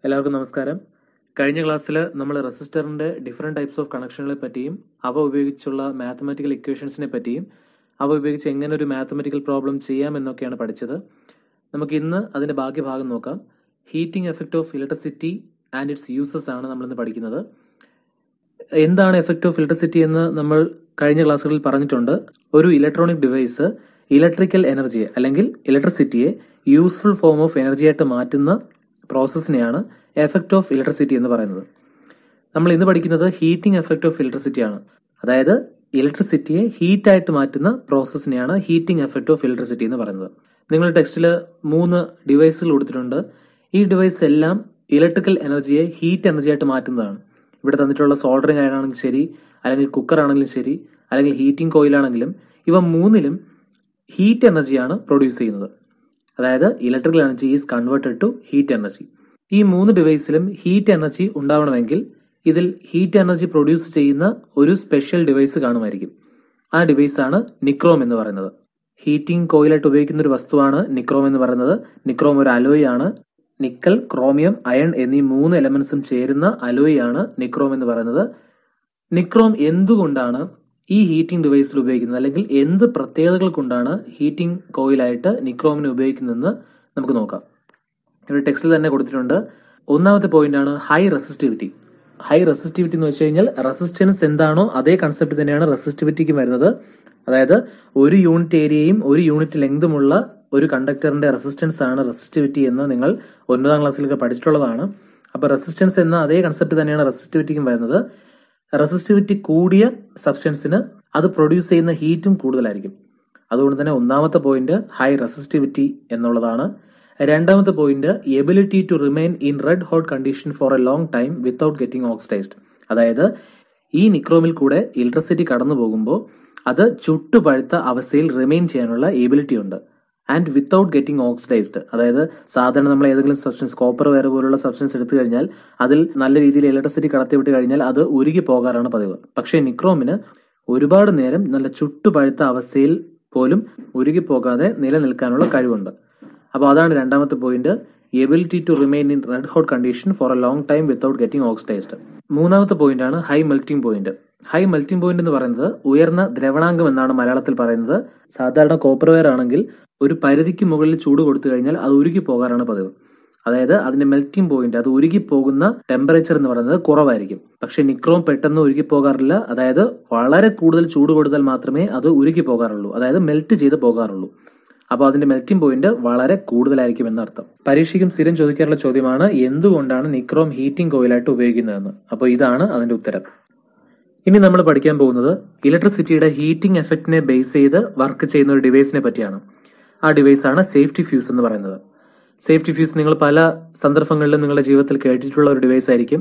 എല്ലാവർക്കും നമസ്കാരം കഴിഞ്ഞ ക്ലാസ്സിൽ നമ്മൾ റെസിസ്റ്ററിന്റെ ഡിഫറെന്റ് ടൈപ്സ് ഓഫ് കണക്ഷനുകളെ പറ്റിയും അവ ഉപയോഗിച്ചുള്ള മാത്തമാറ്റിക്കൽ ഇക്വേഷൻസിനെ പറ്റിയും അവ ഉപയോഗിച്ച് എങ്ങനെ ഒരു മാത്തമാറ്റിക്കൽ പ്രോബ്ലം ചെയ്യാം എന്നൊക്കെയാണ് പഠിച്ചത് നമുക്ക് ഇന്ന് അതിന്റെ ബാക്കി ഭാഗം നോക്കാം heating effect of electricity and its uses ആണ് നമ്മൾ ഇന്ന് പഠിക്കുന്നത് എന്താണ് എഫക്റ്റ് ഓഫ് ഇലക്ട്രിസിറ്റി എന്ന് നമ്മൾ കഴിഞ്ഞ ക്ലാസ്സുകളിൽ പറഞ്ഞിട്ടുണ്ട് ഒരു ഇലക്ട്രോണിക് ഡിവൈസ് ഇലക്ട്രിക്കൽ എനർജിയെ അല്ലെങ്കിൽ ഇലക്ട്രിസിറ്റിയെ യൂസ്ഫുൾ ഫോം ഓഫ് എനർജിയായിട്ട് മാറ്റുന്ന പ്രോസസ്സിനെയാണ് എഫക്റ്റ് ഓഫ് ഇലക്ട്രിസിറ്റി എന്ന് പറയുന്നത് നമ്മൾ ഇന്ന് പഠിക്കുന്നത് ഹീറ്റിംഗ് എഫക്റ്റ് ഓഫ് ഇലക്ട്രിസിറ്റി ആണ് അതായത് ഇലക്ട്രിസിറ്റിയെ ഹീറ്റായിട്ട് മാറ്റുന്ന പ്രോസസ്സിനെയാണ് ഹീറ്റിംഗ് എഫക്റ്റ് ഓഫ് ഇലക്ട്രിസിറ്റി എന്ന് പറയുന്നത് നിങ്ങൾ ടെക്സ്റ്റിൽ മൂന്ന് ഡിവൈസുകൾ കൊടുത്തിട്ടുണ്ട് ഈ ഡിവൈസ് എല്ലാം ഇലക്ട്രിക്കൽ എനർജിയെ ഹീറ്റ് എനർജിയായിട്ട് മാറ്റുന്നതാണ് ഇവിടെ തന്നിട്ടുള്ള സോൾഡറിംഗ് അയൺ ആണെങ്കിലും ശരി അല്ലെങ്കിൽ കുക്കർ ആണെങ്കിലും ശരി അല്ലെങ്കിൽ ഹീറ്റിംഗ് കോയിൽ ആണെങ്കിലും ഇവ മൂന്നിലും ഹീറ്റ് എനർജിയാണ് പ്രൊഡ്യൂസ് ചെയ്യുന്നത് അതായത് electrical energy is converted to heat energy ഈ മൂന്ന് ഡിവൈസിലും ഹീറ്റ് എനർജി ഉണ്ടാവണമെങ്കിൽ ഇതിൽ ഹീറ്റ് എനർജി പ്രൊഡ്യൂസ് ചെയ്യുന്ന ഒരു സ്പെഷ്യൽ ഡിവൈസ് കാണുമായിരിക്കും ആ ഡിവൈസാണ് നിക്രോം എന്ന് പറയുന്നത് ഹീറ്റിംഗ് കോയിലായിട്ട് ഉപയോഗിക്കുന്ന ഒരു വസ്തുവാണ് നിക്രോം എന്ന് പറയുന്നത് നിക്രോം ഒരു അലോയ് ആണ് നിക്കൽ ക്രോമിയം അയൺ എന്നീ മൂന്ന് എലമെന്റ്സും ചേരുന്ന അലോയ് ആണ് നിക്രോം എന്ന് പറയുന്നത് നിക്രോം എന്തുകൊണ്ടാണ് ഈ ഹീറ്റിംഗ് ഡിവൈസിൽ ഉപയോഗിക്കുന്നത് അല്ലെങ്കിൽ എന്ത് പ്രത്യേകതകൾ കൊണ്ടാണ് ഹീറ്റിംഗ് കോയിലായിട്ട് നിക്രോമിനെ ഉപയോഗിക്കുന്നതെന്ന് നമുക്ക് നോക്കാം ഇവിടെ ടെക്സ്റ്റിൽ തന്നെ കൊടുത്തിട്ടുണ്ട് ഒന്നാമത്തെ പോയിന്റ് ആണ് ഹൈ റെസിസ്റ്റിവിറ്റി ഹൈ റെസിസ്റ്റിവിറ്റി എന്ന് വെച്ച് കഴിഞ്ഞാൽ റെസിസ്റ്റൻസ് എന്താണോ അതേ കൺസെപ്റ്റ് തന്നെയാണ് റെസിസ്റ്റിവിറ്റിക്ക് വരുന്നത് അതായത് ഒരു യൂണിറ്റ് ഏരിയയും ഒരു യൂണിറ്റ് ലെങ്തുമുള്ള ഒരു കണ്ടക്ടറിന്റെ റെസിസ്റ്റൻസ് ആണ് റെസിസ്റ്റിവിറ്റി എന്ന് നിങ്ങൾ ഒൻപതാം ക്ലാസ്സിലൊക്കെ പഠിച്ചിട്ടുള്ളതാണ് അപ്പൊ റെസിസ്റ്റൻസ് എന്ന അതേ കൺസെപ്റ്റ് തന്നെയാണ് റെസിസ്റ്റിവിറ്റിക്കും വരുന്നത് റെസിസ്റ്റിവിറ്റി കൂടിയ സബ്സ്റ്റൻസിന് അത് പ്രൊഡ്യൂസ് ചെയ്യുന്ന ഹീറ്റും കൂടുതലായിരിക്കും അതുകൊണ്ട് തന്നെ ഒന്നാമത്തെ പോയിന്റ് ഹൈ റെസിസ്റ്റിവിറ്റി എന്നുള്ളതാണ് രണ്ടാമത്തെ point ability to remain in red hot condition for a long time without getting oxidised അതായത് ഈ നിക്രോമിൽ കൂടെ ഇലക്ട്രിസിറ്റി കടന്നു പോകുമ്പോൾ അത് ചുട്ടുപഴുത്ത അവസ്ഥയിൽ റിമെയിൻ ചെയ്യാനുള്ള എബിലിറ്റി ഉണ്ട് ആൻഡ് വിത്തൌട്ട് ഗെറ്റിംഗ് ഓക്സിഡൈസ്ഡ് അതായത് സാധാരണ നമ്മൾ ഏതെങ്കിലും സബ്സ്റ്റൻസ് കോപ്പർ വയർ പോലുള്ള സബ്സ്റ്റൻസ് എടുത്തു കഴിഞ്ഞാൽ അതിൽ നല്ല രീതിയിൽ ഇലക്ട്രിസിറ്റി കടത്തിവിട്ട് കഴിഞ്ഞാൽ അത് ഉരുകി പോകാറാണ് പതിവ് പക്ഷേ നിക്രോമിന് ഒരുപാട് നേരം നല്ല ചുട്ടുപഴുത്ത അവസ്ഥയിൽ പോലും ഉരുകി പോകാതെ നിലനിൽക്കാനുള്ള കഴിവുണ്ട് അപ്പോൾ അതാണ് രണ്ടാമത്തെ point ability to remain in red hot condition for a long time without getting oxidised മൂന്നാമത്തെ പോയിന്റ് ആണ് high melting point high melting point എന്ന് പറയുന്നത് ഉയർന്ന ദ്രവണാങ്കം എന്നാണ് മലയാളത്തിൽ പറയുന്നത് സാധാരണ കോപ്പർ വെയർ ആണെങ്കിൽ ഒരു പരിധിക്ക് മുകളിൽ ചൂട് കൊടുത്തു കഴിഞ്ഞാൽ അത് ഉരുകി പോകാറാണ് പതിവ് അതായത് അതിന്റെ മെൽറ്റിംഗ് പോയിന്റ് അത് ഉരുകി പോകുന്ന ടെമ്പറേച്ചർ എന്ന് പറയുന്നത് കുറവായിരിക്കും പക്ഷെ നിക്രോം പെട്ടെന്ന് ഉരുകി പോകാറില്ല അതായത് വളരെ കൂടുതൽ ചൂട് കൊടുത്താൽ മാത്രമേ അത് ഉരുകി പോകാറുള്ളൂ അതായത് മെൽറ്റ് ചെയ്ത് പോകാറുള്ളൂ അപ്പോൾ അതിന്റെ മെൽറ്റിംഗ് പോയിന്റ് വളരെ കൂടുതലായിരിക്കും എന്നർത്ഥം പരീക്ഷയ്ക്കും സ്ഥിരം ചോദിക്കാറുള്ള ചോദ്യമാണ് എന്തുകൊണ്ടാണ് നിക്രോം ഹീറ്റിംഗ് കോയിലായിട്ട് ഉപയോഗിക്കുന്നതെന്ന് അപ്പോൾ ഇതാണ് അതിന്റെ ഉത്തരം ഇനി നമ്മൾ പഠിക്കാൻ പോകുന്നത് ഇലക്ട്രിസിറ്റിയുടെ ഹീറ്റിംഗ് എഫക്റ്റിനെ ബേസ് ചെയ്ത് വർക്ക് ചെയ്യുന്ന ഒരു ഡിവൈസിനെ പറ്റിയാണ് ആ ഡിവൈസ് ആണ് സേഫ്റ്റി ഫ്യൂസ് എന്ന് പറയുന്നത് സേഫ്റ്റി ഫ്യൂസ് നിങ്ങൾ പല സന്ദർഭങ്ങളിലും നിങ്ങളുടെ ജീവിതത്തിൽ കേട്ടിട്ടുള്ള ഒരു ഡിവൈസ് ആയിരിക്കും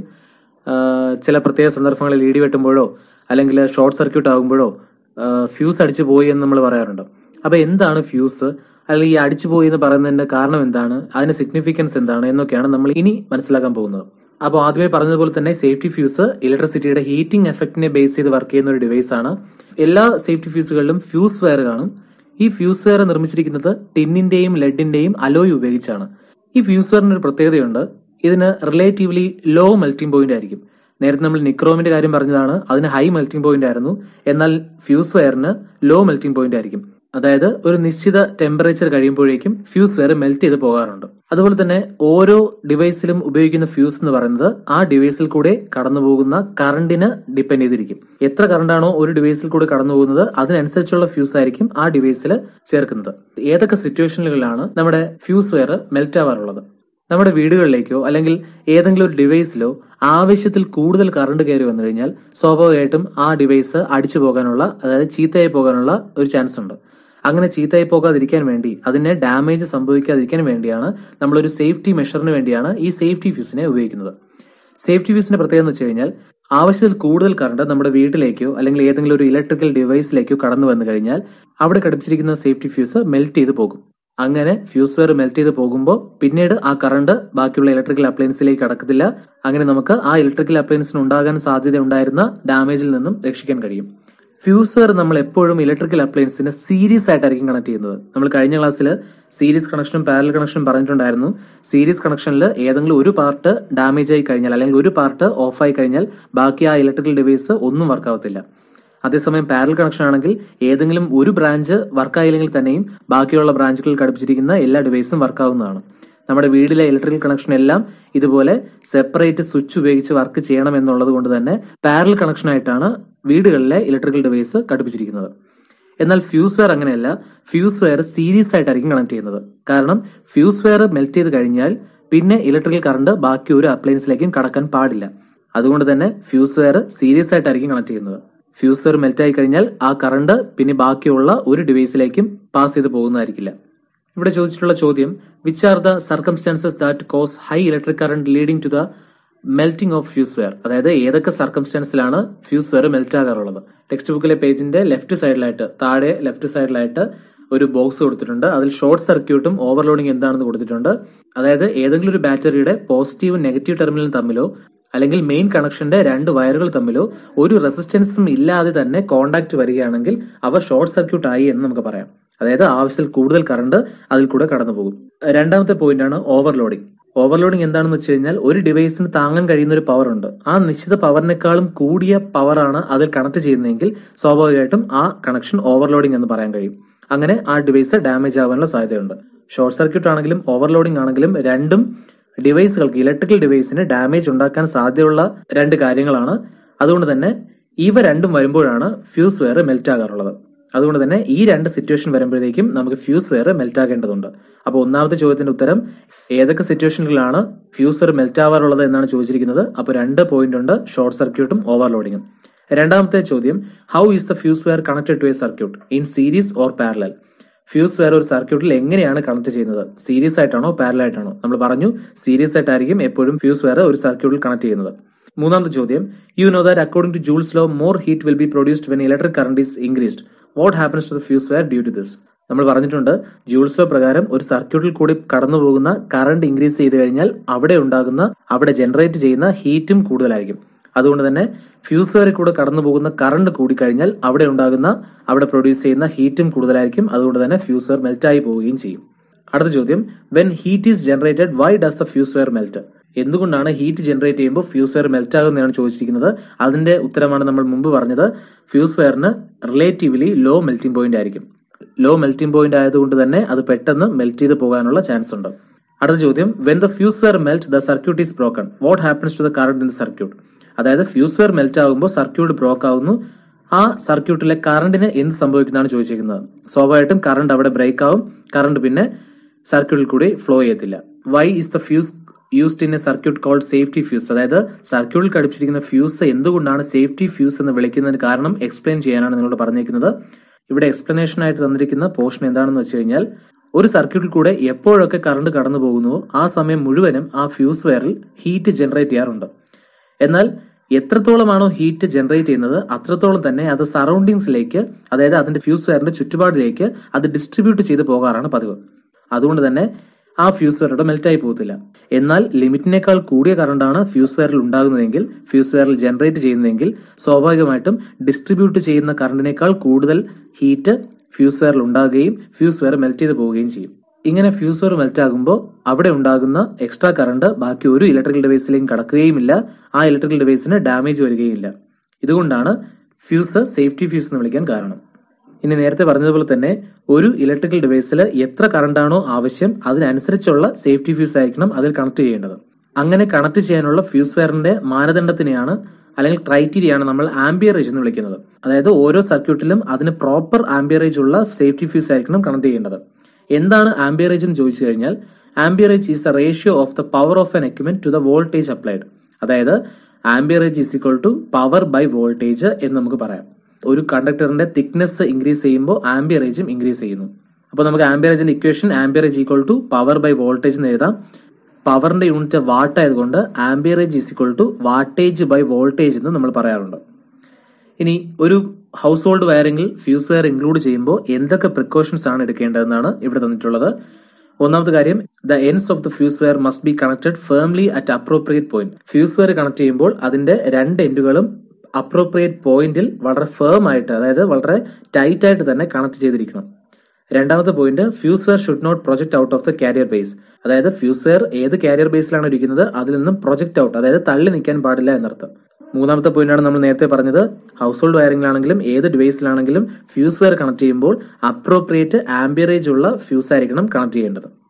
ചില പ്രത്യേക സന്ദർഭങ്ങളിൽ ഇടി വെട്ടുമ്പോഴോ അല്ലെങ്കിൽ ഷോർട്ട് സർക്യൂട്ട് ആകുമ്പോഴോ ഫ്യൂസ് അടിച്ചു പോയി എന്ന് നമ്മൾ പറയാറുണ്ട് അപ്പൊ എന്താണ് ഫ്യൂസ് അല്ലെങ്കിൽ ഈ അടിച്ചു പോയി എന്ന് പറയുന്നതിന്റെ കാരണം എന്താണ് അതിന്റെ സിഗ്നിഫിക്കൻസ് എന്താണ് എന്നൊക്കെയാണ് നമ്മൾ ഇനി മനസ്സിലാക്കാൻ പോകുന്നത് അപ്പോൾ ആദ്യമേ പറഞ്ഞതുപോലെ തന്നെ സേഫ്റ്റി ഫ്യൂസ് ഇലക്ട്രിസിറ്റിയുടെ ഹീറ്റിംഗ് എഫക്റ്റിനെ ബേസ് ചെയ്ത് വർക്ക് ചെയ്യുന്ന ഒരു ഡിവൈസ് ആണ് എല്ലാ സേഫ്റ്റി ഫ്യൂസുകളിലും ഫ്യൂസ് വയർ കാണും ഈ ഫ്യൂസ് വെയർ നിർമ്മിച്ചിരിക്കുന്നത് ടിന്നിന്റെയും ലെഡിന്റെയും അലോയ് ഉപയോഗിച്ചാണ് ഈ ഫ്യൂസ് വെയറിന് ഒരു പ്രത്യേകതയുണ്ട് ഇതിന് റിലേറ്റീവ്ലി ലോ മെൽറ്റിംഗ് പോയിന്റ് ആയിരിക്കും നേരത്തെ നമ്മൾ നിക്രോമിന്റെ കാര്യം പറഞ്ഞതാണ് അതിന് ഹൈ മെൽറ്റിംഗ് പോയിന്റ് ആയിരുന്നു എന്നാൽ ഫ്യൂസ് വെയറിന് ലോ മെൽറ്റിംഗ് പോയിന്റ് ആയിരിക്കും അതായത് ഒരു നിശ്ചിത ടെമ്പറേച്ചർ കഴിയുമ്പോഴേക്കും ഫ്യൂസ് വെയർ മെൽറ്റ് ചെയ്ത് പോകാറുണ്ട് അതുപോലെ തന്നെ ഓരോ ഡിവൈസിലും ഉപയോഗിക്കുന്ന ഫ്യൂസ് എന്ന് പറയുന്നത് ആ ഡിവൈസിൽ കൂടെ കടന്നു പോകുന്ന കറണ്ടിന് ഡിപ്പെൻഡ് ചെയ്തിരിക്കും എത്ര കറണ്ടാണോ ഒരു ഡിവൈസിൽ കൂടെ കടന്നു പോകുന്നത് അതിനനുസരിച്ചുള്ള ഫ്യൂസ് ആയിരിക്കും ആ ഡിവൈസിൽ ചേർക്കുന്നത് ഏതൊക്കെ സിറ്റുവേഷനുകളിലാണ് നമ്മുടെ ഫ്യൂസ് വെയർ മെൽറ്റ് ആവാറുള്ളത് നമ്മുടെ വീടുകളിലേക്കോ അല്ലെങ്കിൽ ഏതെങ്കിലും ഒരു ഡിവൈസിലോ ആവശ്യത്തിൽ കൂടുതൽ കറണ്ട് കയറി വന്നു കഴിഞ്ഞാൽ സ്വാഭാവികമായിട്ടും ആ ഡിവൈസ് അടിച്ചു പോകാനുള്ള അതായത് ചീത്തയായി പോകാനുള്ള ഒരു ചാൻസ് ഉണ്ട് അങ്ങനെ ചീത്തയായി പോകാതിരിക്കാൻ വേണ്ടി അതിനെ ഡാമേജ് സംഭവിക്കാതിരിക്കാൻ വേണ്ടിയാണ് നമ്മളൊരു സേഫ്റ്റി മെഷറിന് വേണ്ടിയാണ് ഈ സേഫ്റ്റി ഫ്യൂസിനെ ഉപയോഗിക്കുന്നത് സേഫ്റ്റി ഫ്യൂസിന്റെ പ്രത്യേകത എന്ന് വെച്ച് കഴിഞ്ഞാൽ ആവശ്യത്തിൽ കൂടുതൽ കറണ്ട് നമ്മുടെ വീട്ടിലേക്കോ അല്ലെങ്കിൽ ഏതെങ്കിലും ഒരു ഇലക്ട്രിക്കൽ ഡിവൈസിലേക്കോ കടന്നു വന്നു കഴിഞ്ഞാൽ അവിടെ ഘടിപ്പിച്ചിരിക്കുന്ന സേഫ്റ്റി ഫ്യൂസ് മെൽറ്റ് ചെയ്ത് പോകും അങ്ങനെ ഫ്യൂസ് വെയർ മെൽറ്റ് ചെയ്ത് പോകുമ്പോൾ പിന്നീട് ആ കറണ്ട് ബാക്കിയുള്ള ഇലക്ട്രിക്കൽ അപ്ലയൻസിലേക്ക് കടക്കത്തില്ല അങ്ങനെ നമുക്ക് ആ ഇലക്ട്രിക്കൽ അപ്ലയൻസിന് ഉണ്ടാകാൻ സാധ്യത ഉണ്ടായിരുന്ന ഡാമേജിൽ നിന്നും രക്ഷിക്കാൻ കഴിയും ഫ്യൂസ് വയർ നമ്മൾ എപ്പോഴും ഇലക്ട്രിക്കൽ അപ്ലയൻസിന് സീരീസ് ആയിട്ടായിരിക്കും കണക്ട് ചെയ്യുന്നത് നമ്മൾ കഴിഞ്ഞ ക്ലാസ്സിൽ സീരീസ് കണക്ഷനും പാരൽ കണക്ഷനും പറഞ്ഞിട്ടുണ്ടായിരുന്നു സീരീസ് കണക്ഷനിൽ ഏതെങ്കിലും ഒരു പാർട്ട് ഡാമേജ് ആയി കഴിഞ്ഞാൽ അല്ലെങ്കിൽ ഒരു പാർട്ട് ഓഫ് ആയി കഴിഞ്ഞാൽ ബാക്കി ആ ഇലക്ട്രിക്കൽ ഡിവൈസ് ഒന്നും വർക്ക് ആവത്തില്ല അതേസമയം പാരൽ കണക്ഷൻ ആണെങ്കിൽ ഏതെങ്കിലും ഒരു ബ്രാഞ്ച് വർക്കായില്ലെങ്കിൽ തന്നെയും ബാക്കിയുള്ള ബ്രാഞ്ചുകളിൽ ഘടിപ്പിച്ചിരിക്കുന്ന എല്ലാ ഡിവൈസും വർക്കാവുന്നതാണ് നമ്മുടെ വീട്ടിലെ ഇലക്ട്രിക്കൽ കണക്ഷൻ എല്ലാം ഇതുപോലെ സെപ്പറേറ്റ് സ്വിച്ച് ഉപയോഗിച്ച് വർക്ക് ചെയ്യണം എന്നുള്ളത് കൊണ്ട് തന്നെ പാരൽ കണക്ഷൻ ആയിട്ടാണ് വീടുകളിലെ ഇലക്ട്രിക്കൽ ഡിവൈസ് ഘടിപ്പിച്ചിരിക്കുന്നത് എന്നാൽ ഫ്യൂസ് വെയർ അങ്ങനെയല്ല ഫ്യൂസ് വെയർ സീരീസ് ആയിട്ടായിരിക്കും കണക്ട് ചെയ്യുന്നത് കാരണം ഫ്യൂസ് വെയർ മെൽറ്റ് ചെയ്ത് കഴിഞ്ഞാൽ പിന്നെ ഇലക്ട്രിക്കൽ കറണ്ട് ബാക്കി ഒരു അപ്ലയൻസിലേക്കും കടക്കാൻ പാടില്ല അതുകൊണ്ട് തന്നെ ഫ്യൂസ് വെയർ സീരീസ് ആയിട്ടായിരിക്കും കണക്ട് ചെയ്യുന്നത് ഫ്യൂസ് വെയർ മെൽറ്റ് ആയി കഴിഞ്ഞാൽ ആ കറണ്ട് പിന്നെ ബാക്കിയുള്ള ഒരു ഡിവൈസിലേക്കും പാസ് ചെയ്ത് പോകുന്നതായിരിക്കില്ല ഇവിടെ ചോദിച്ചിട്ടുള്ള ചോദ്യം which are the circumstances that cause high electric current leading to the melting of fuse wire അതായത് ഏതൊക്കെ സർക്കംസ്റ്റാൻസിലാണ് ഫ്യൂസ് വെയർ മെൽറ്റ് ആകാറുള്ളത് ടെക്സ്റ്റ് ബുക്കിലെ പേജിന്റെ ലെഫ്റ്റ് സൈഡിലായിട്ട് താഴെ ലെഫ്റ്റ് സൈഡിലായിട്ട് ഒരു ബോക്സ് കൊടുത്തിട്ടുണ്ട് അതിൽ ഷോർട്ട് സർക്യൂട്ടും ഓവർലോഡിംഗ് എന്താണെന്ന് കൊടുത്തിട്ടുണ്ട് അതായത് ഏതെങ്കിലും ഒരു ബാറ്ററിയുടെ പോസിറ്റീവും നെഗറ്റീവ് ടെർമിനലും തമ്മിലോ അല്ലെങ്കിൽ മെയിൻ കണക്ഷന്റെ രണ്ട് വയറുകൾ തമ്മിലോ ഒരു റെസിസ്റ്റൻസും ഇല്ലാതെ തന്നെ കോണ്ടാക്ട് വരികയാണെങ്കിൽ അവ ഷോർട്ട് സർക്യൂട്ട് ആയി എന്ന് നമുക്ക് പറയാം അതായത് ആവശ്യത്തിൽ കൂടുതൽ കറണ്ട് അതിൽ കൂടെ കടന്നു പോകും രണ്ടാമത്തെ പോയിന്റ് ആണ് ഓവർലോഡിംഗ് ഓവർലോഡിംഗ് എന്താണെന്ന് വെച്ച് കഴിഞ്ഞാൽ ഒരു ഡിവൈസിന് താങ്ങാൻ കഴിയുന്ന ഒരു പവർ ഉണ്ട് ആ നിശ്ചിത പവറിനേക്കാളും കൂടിയ പവറാണ് അതിൽ കണക്ട് ചെയ്യുന്നതെങ്കിൽ സ്വാഭാവികമായിട്ടും ആ കണക്ഷൻ ഓവർലോഡിംഗ് എന്ന് പറയാൻ കഴിയും അങ്ങനെ ആ ഡിവൈസ് ഡാമേജ് ആവാനുള്ള സാധ്യതയുണ്ട് ഷോർട്ട് സർക്യൂട്ട് ആണെങ്കിലും ഓവർലോഡിംഗ് ആണെങ്കിലും രണ്ടും ഡിവൈസുകൾക്ക് ഇലക്ട്രിക്കൽ ഡിവൈസിന് ഡാമേജ് ഉണ്ടാക്കാൻ സാധ്യതയുള്ള രണ്ട് കാര്യങ്ങളാണ് അതുകൊണ്ട് തന്നെ ഇവ രണ്ടും വരുമ്പോഴാണ് ഫ്യൂസ് വെയർ മെൽറ്റ് ആകാറുള്ളത് അതുകൊണ്ട് തന്നെ ഈ രണ്ട് സിറ്റുവേഷൻ വരുമ്പോഴത്തേക്കും നമുക്ക് ഫ്യൂസ് വെയർ മെൽറ്റ് ആകേണ്ടതുണ്ട് അപ്പോൾ ഒന്നാമത്തെ ചോദ്യത്തിന്റെ ഉത്തരം ഏതൊക്കെ സിറ്റുവേഷനുകളിലാണ് ഫ്യൂസ് വെയർ മെൽറ്റ് ആവാറുള്ളത് എന്നാണ് ചോദിച്ചിരിക്കുന്നത് അപ്പോൾ രണ്ട് പോയിന്റ് ഉണ്ട് ഷോർട്ട് സർക്യൂട്ടും ഓവർലോഡിങ്ങും രണ്ടാമത്തെ ചോദ്യം how is the fuse wire connected to a circuit in series or parallel fuse wire ഒരു സർക്യൂട്ടിൽ എങ്ങനെയാണ് കണക്ട് ചെയ്യുന്നത് സീരീസ് ആയിട്ടാണോ പാരലൽ ആയിട്ടാണോ നമ്മൾ പറഞ്ഞു സീരീസ് ആയിട്ടായിരിക്കും എപ്പോഴും ഫ്യൂസ് വെയർ ഒരു സർക്യൂട്ടിൽ കണക്ട് ചെയ്യുന്നത് മൂന്നാമത്തെ ചോദ്യം you know that according to Joule's law more heat will be produced when electric current is increased what happens to the fuse wire due to this നമ്മൾ പറഞ്ഞിട്ടുണ്ട് ജൂൾസ് ലോ പ്രകാരം ഒരു സർക്യൂട്ടിൽ കൂടി കടന്നു പോകുന്ന കറണ്ട് ഇൻക്രീസ് ചെയ്ത് കഴിഞ്ഞാൽ അവിടെ ഉണ്ടാകുന്ന അവിടെ ജനറേറ്റ് ചെയ്യുന്ന ഹീറ്റും കൂടുതലായിരിക്കും അതുകൊണ്ട് തന്നെ ഫ്യൂസ് വെയറിൽ കൂടെ കടന്നു പോകുന്ന കറണ്ട് കൂടിക്കഴിഞ്ഞാൽ അവിടെ ഉണ്ടാകുന്ന അവിടെ പ്രൊഡ്യൂസ് ചെയ്യുന്ന ഹീറ്റും കൂടുതലായിരിക്കും അതുകൊണ്ട് തന്നെ ഫ്യൂസ് വെയർ മെൽറ്റ് ആയി പോവുകയും ചെയ്യും അടുത്ത ചോദ്യം when heat is generated why does the fuse wire melt എന്തുകൊണ്ടാണ് ഹീറ്റ് ജനറേറ്റ് ചെയ്യുമ്പോൾ ഫ്യൂസ് വെയർ മെൽറ്റ് ആകുന്നതാണ് ചോദിച്ചിരിക്കുന്നത് അതിന്റെ ഉത്തരമാണ് നമ്മൾ മുമ്പ് പറഞ്ഞത് ഫ്യൂസ് വെയറിന് റിലേറ്റീവ്ലി ലോ മെൽറ്റിംഗ് പോയിന്റ് ആയിരിക്കും ലോ മെൽറ്റിംഗ് പോയിന്റ് ആയതുകൊണ്ട് തന്നെ അത് പെട്ടെന്ന് മെൽറ്റ് ചെയ്ത് പോകാനുള്ള ചാൻസ് ഉണ്ട് അടുത്ത ചോദ്യം when the fuse wire melt the circuit is broken what happens to the current in the circuit അതായത് ഫ്യൂസ് വെയർ മെൽറ്റ് ആകുമ്പോൾ സർക്യൂട്ട് ബ്രോക്ക് ആവുന്നു ആ സർക്യൂട്ടിലെ കറണ്ടിന് എന്ത് സംഭവിക്കുന്നതാണ് ചോദിച്ചിരിക്കുന്നത് സ്വാഭാവികമായിട്ടും കറണ്ട് അവിടെ ബ്രേക്ക് ആവും കറണ്ട് പിന്നെ സർക്യൂട്ടിൽ കൂടി ഫ്ലോ ചെയ്യത്തില്ല why is the fuse used in a circuit called safety fuse അതായത് സർക്യൂട്ടിൽ ഘടിപ്പിച്ചിരിക്കുന്ന ഫ്യൂസ് എന്തുകൊണ്ടാണ് സേഫ്റ്റി ഫ്യൂസ് എന്ന് വിളിക്കുന്നതിന് കാരണം എക്സ്പ്ലെയിൻ ചെയ്യാനാണ് നിങ്ങളോട് പറഞ്ഞിരിക്കുന്നത് ഇവിടെ എക്സ്പ്ലനേഷൻ ആയിട്ട് തന്നിരിക്കുന്ന പോർഷൻ എന്താണെന്ന് വെച്ച് കഴിഞ്ഞാൽ ഒരു സർക്യൂട്ടിൽ കൂടെ എപ്പോഴൊക്കെ കറണ്ട് കടന്നു പോകുന്നുവോ ആ സമയം മുഴുവനും ആ ഫ്യൂസ് വയറിൽ ഹീറ്റ് ജനറേറ്റ് ചെയ്യാറുണ്ട് എന്നാൽ എത്രത്തോളമാണോ ഹീറ്റ് ജനറേറ്റ് ചെയ്യുന്നത് അത്രത്തോളം തന്നെ അത് സറൗണ്ടിങ്സിലേക്ക് അതായത് അതിന്റെ ഫ്യൂസ് വയറിന്റെ ചുറ്റുപാടിലേക്ക് അത് ഡിസ്ട്രിബ്യൂട്ട് ചെയ്ത് പോകാറാണ് പതിവ് അതുകൊണ്ട് തന്നെ ആ ഫ്യൂസ് വയറുടെ മെൽറ്റായി പോകത്തില്ല എന്നാൽ ലിമിറ്റിനേക്കാൾ കൂടിയ കറണ്ടാണ് ഫ്യൂസ് വയറിൽ ഉണ്ടാകുന്നതെങ്കിൽ ഫ്യൂസ് വയറിൽ ജനറേറ്റ് ചെയ്യുന്നതെങ്കിൽ സ്വാഭാവികമായിട്ടും ഡിസ്ട്രിബ്യൂട്ട് ചെയ്യുന്ന കറണ്ടിനേക്കാൾ കൂടുതൽ ഹീറ്റ് ഫ്യൂസ് വയറിൽ ഉണ്ടാകുകയും ഫ്യൂസ് വയർ മെൽറ്റ് ചെയ്ത് പോവുകയും ചെയ്യും ഇങ്ങനെ ഫ്യൂസ് വയർ മെൽറ്റ് ആകുമ്പോൾ അവിടെ ഉണ്ടാകുന്ന എക്സ്ട്രാ കറണ്ട് ബാക്കി ഒരു ഇലക്ട്രിക്കൽ ഡിവൈസിലേക്കും കടക്കുകയുമില്ല ആ ഇലക്ട്രിക്കൽ ഡിവൈസിന് ഡാമേജ് വരികയില്ല ഇതുകൊണ്ടാണ് ഫ്യൂസ് സേഫ്റ്റി ഫ്യൂസ് എന്ന് വിളിക്കാൻ കാരണം ഇനി നേരത്തെ പറഞ്ഞതുപോലെ തന്നെ ഒരു ഇലക്ട്രിക്കൽ ഡിവൈസിൽ എത്ര കറണ്ടാണോ ആവശ്യം അതിനനുസരിച്ചുള്ള സേഫ്റ്റി ഫ്യൂസ് ആയിരിക്കണം അതിൽ കണക്ട് ചെയ്യേണ്ടത് അങ്ങനെ കണക്ട് ചെയ്യാനുള്ള ഫ്യൂസ് വയറിന്റെ മാനദണ്ഡത്തിനെയാണ് അല്ലെങ്കിൽ ക്രൈറ്റീരിയയാണ് നമ്മൾ ആംബിയറേജ് എന്ന് വിളിക്കുന്നത് അതായത് ഓരോ സർക്യൂട്ടിലും അതിന് പ്രോപ്പർ ആംബിയറേജ് ഉള്ള സേഫ്റ്റി ഫ്യൂസ് ആയിരിക്കണം കണക്ട് ചെയ്യേണ്ടത് എന്താണ് ആംബിയറേജ് എന്ന് ചോദിച്ചു കഴിഞ്ഞാൽ amperage is the ratio of the power of an equipment to the voltage applied അതായത് amperage is equal to power by voltage എന്ന് നമുക്ക് പറയാം ഒരു കണ്ടക്ടറിന്റെ തിക്നെസ് ഇൻക്രീസ് ചെയ്യുമ്പോൾ ആംബിയറേജും ഇൻക്രീസ് ചെയ്യുന്നു അപ്പോൾ നമുക്ക് ആംബിയറേജിന്റെ equation amperage equal to power by voltage എന്ന് എഴുതാം പവറിന്റെ യൂണിറ്റ് വാട്ട് ആയതുകൊണ്ട് amperage is equal to wattage by voltage എന്ന് നമ്മൾ പറയാറുണ്ട് ഇനി ഒരു ഹൗസ് ഹോൾഡ് വയറിംഗിൽ ഫ്യൂസ് വയർ ഇൻക്ലൂഡ് ചെയ്യുമ്പോൾ എന്തൊക്കെ പ്രിക്കോഷൻസ് ആണ് എടുക്കേണ്ടതെന്നാണ് ഇവിടെ തന്നിട്ടുള്ളത് ഒന്നാമത്തെ കാര്യം the ends of the fuse wire must be connected firmly at appropriate point fuse wire connect ചെയ്യുമ്പോൾ അതിന്റെ രണ്ട് എൻഡുകളും അപ്രോപ്രിയേറ്റ് പോയിന്റിൽ വളരെ ഫേം ആയിട്ട് അതായത് വളരെ ടൈറ്റ് ആയിട്ട് തന്നെ കണക്ട് ചെയ്തിരിക്കണം രണ്ടാമത്തെ point fuse wire should not project out of the carrier base അതായത് ഫ്യൂസ് വെയർ ഏത് കാരിയർ ബേസിലാണ് ഇരിക്കുന്നത് അതിൽ നിന്നും പ്രൊജക്ട് ഔട്ട് അതായത് തള്ളി നിൽക്കാൻ പാടില്ല എന്നർത്ഥം മൂന്നാമത്തെ പോയിന്റാണ് നമ്മൾ നേരത്തെ പറഞ്ഞത് ഹൗസ് ഹോൾഡ് വയറിംഗിലാണെങ്കിലും ഏത് ഡിവൈസിലാണെങ്കിലും ഫ്യൂസ് വെയർ കണക്ട് ചെയ്യുമ്പോൾ അപ്രോപ്രിയേറ്റ് ആംബിയറേജ് ഉള്ള ഫ്യൂസ് ആയിരിക്കണം കണക്ട് ചെയ്യേണ്ടത്